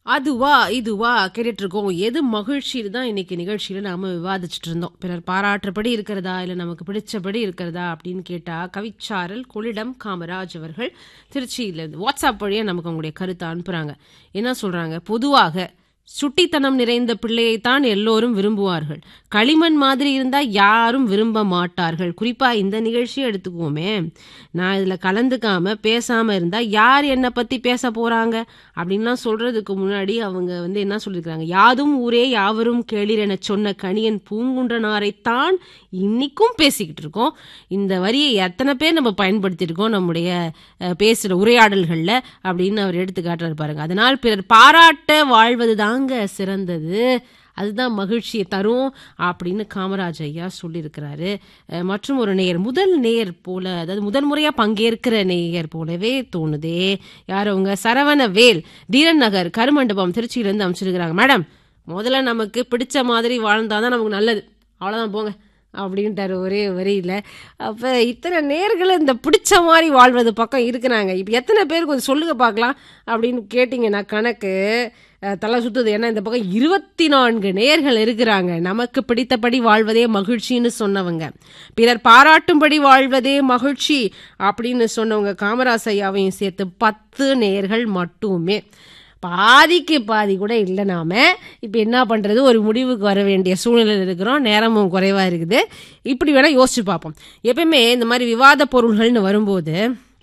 அதுவா இதுவா கேட்டுட்டு இருக்கோம் எது மகிழ்ச்சின்னு தான் இன்னைக்கு நிகழ்ச்சியில நாம விவாதிச்சுட்டு இருந்தோம் பிறர் பாராட்டுறபடி இருக்கிறதா இல்ல நமக்கு பிடிச்சபடி இருக்கிறதா அப்படின்னு கேட்டா கவிச்சாரல் கொள்ளிடம் காமராஜ் அவர்கள் திருச்சியில இருந்து வாட்ஸ்அப் வழியா நமக்கு உங்களுடைய கருத்தை அனுப்புறாங்க என்ன சொல்றாங்க பொதுவாக சுட்டித்தனம் நிறைந்த பிள்ளையைத்தான் எல்லோரும் விரும்புவார்கள் களிமண் மாதிரி இருந்தா யாரும் விரும்ப மாட்டார்கள் குறிப்பா இந்த நிகழ்ச்சியை எடுத்துக்குவோமே நான் இதுல கலந்துக்காம பேசாம இருந்தா யார் என்னை பத்தி பேச போறாங்க அப்படின்லாம் சொல்றதுக்கு முன்னாடி அவங்க வந்து என்ன சொல்லியிருக்காங்க யாதும் ஊரே யாவரும் கேளிர் என சொன்ன கணியன் பூங்குன்றனாரைத்தான் இன்னைக்கும் பேசிக்கிட்டு இருக்கோம் இந்த வரியை எத்தனை பேர் நம்ம பயன்படுத்தியிருக்கோம் நம்முடைய அஹ், பேசுற உரையாடல்கள்ல அப்படின்னு அவர் எடுத்து காட்டுறாரு பாருங்க அதனால் பிறர் பாராட்ட வாழ்வது தாங்க சிறந்தது அதுதான் மகிழ்ச்சியை தரும் அப்படின்னு காமராஜ் ஐயா சொல்லியிருக்கிறாரு அஹ், மற்றும் ஒரு நேயர் முதல் நேயர் போல அதாவது முதல் முறையா பங்கேற்கிற நேயர் போலவே தோணுதே யார் அவங்க சரவண வேல் தீரன் நகர் கருமண்டபம் திருச்சியிலேருந்து அமைச்சிருக்கிறாங்க மேடம் முதல்ல நமக்கு பிடிச்ச மாதிரி வாழ்ந்தாதான் நமக்கு நல்லது அவ்வளோதான் போங்க அப்படின்ட்டாரு ஒரே வரியில் அப்போ இத்தனை நேர்களை இந்த பிடிச்ச மாதிரி வாழ்வது பக்கம் இருக்கிறாங்க இப்போ எத்தனை பேர் கொஞ்சம் சொல்லுங்க பார்க்கலாம் அப்படின்னு கேட்டிங்கன்னா கணக்கு அஹ், தலை சுத்துது ஏன்னா இந்த பக்கம் இருபத்தி நான்கு நேர்கள் இருக்கிறாங்க நமக்கு பிடித்தபடி வாழ்வதே மகிழ்ச்சின்னு சொன்னவங்க பிறர் பாராட்டும்படி வாழ்வதே மகிழ்ச்சி அப்படின்னு சொன்னவங்க காமராஜ் ஐயாவையும் சேர்த்து பத்து நேர்கள் மட்டுமே பாதிக்கு பாதி கூட இல்லை நாம இப்போ என்ன பண்ணுறது ஒரு முடிவுக்கு வர வேண்டிய சூழ்நிலையில் இருக்கிறோம் நேரமும் குறைவாக இருக்குது இப்படி வேணால் யோசிச்சு பார்ப்போம் எப்பயுமே இந்த மாதிரி விவாத பொருள்கள்னு வரும்போது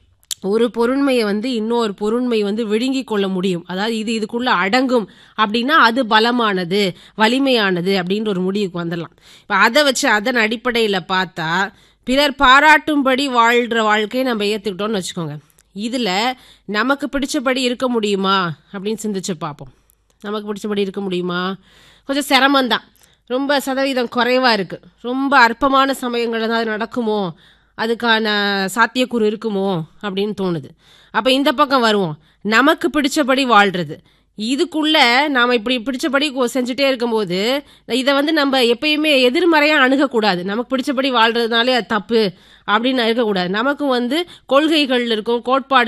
ஒரு பொருண்மையை வந்து இன்னொரு பொருண்மை வந்து விழுங்கி கொள்ள முடியும் அதாவது இது இதுக்குள்ள அடங்கும் அப்படின்னா அது பலமானது வலிமையானது அப்படின்ற ஒரு முடிவுக்கு வந்துடலாம் இப்போ அதை வச்சு அதன் அடிப்படையில் பார்த்தா பிறர் பாராட்டும்படி வாழ்கிற வாழ்க்கையை நம்ம ஏற்றுக்கிட்டோம்னு வச்சுக்கோங்க இதில் நமக்கு பிடிச்சபடி இருக்க முடியுமா அப்படின்னு சிந்திச்சு பார்ப்போம் நமக்கு பிடிச்சபடி இருக்க முடியுமா கொஞ்சம் சிரமம்தான் ரொம்ப சதவீதம் குறைவாக இருக்குது ரொம்ப அற்பமான சமயங்கள் ஏதாவது நடக்குமோ அதுக்கான சாத்தியக்கூறு இருக்குமோ அப்படின்னு தோணுது அப்போ இந்த பக்கம் வருவோம் நமக்கு பிடிச்சபடி வாழ்றது இதுக்குள்ள நாம இப்படி பிடிச்சபடி கொ- செஞ்சுட்டே இருக்கும்போது இதை வந்து நம்ம எப்பயுமே எதிர்மறையா அணுகக்கூடாது நமக்கு பிடிச்சபடி வாழ்றதுனாலே அது தப்பு அப்படின்னு இருக்கக்கூடாது நமக்கும் வந்து கொள்கைகள் இருக்கும் கோட்பாடு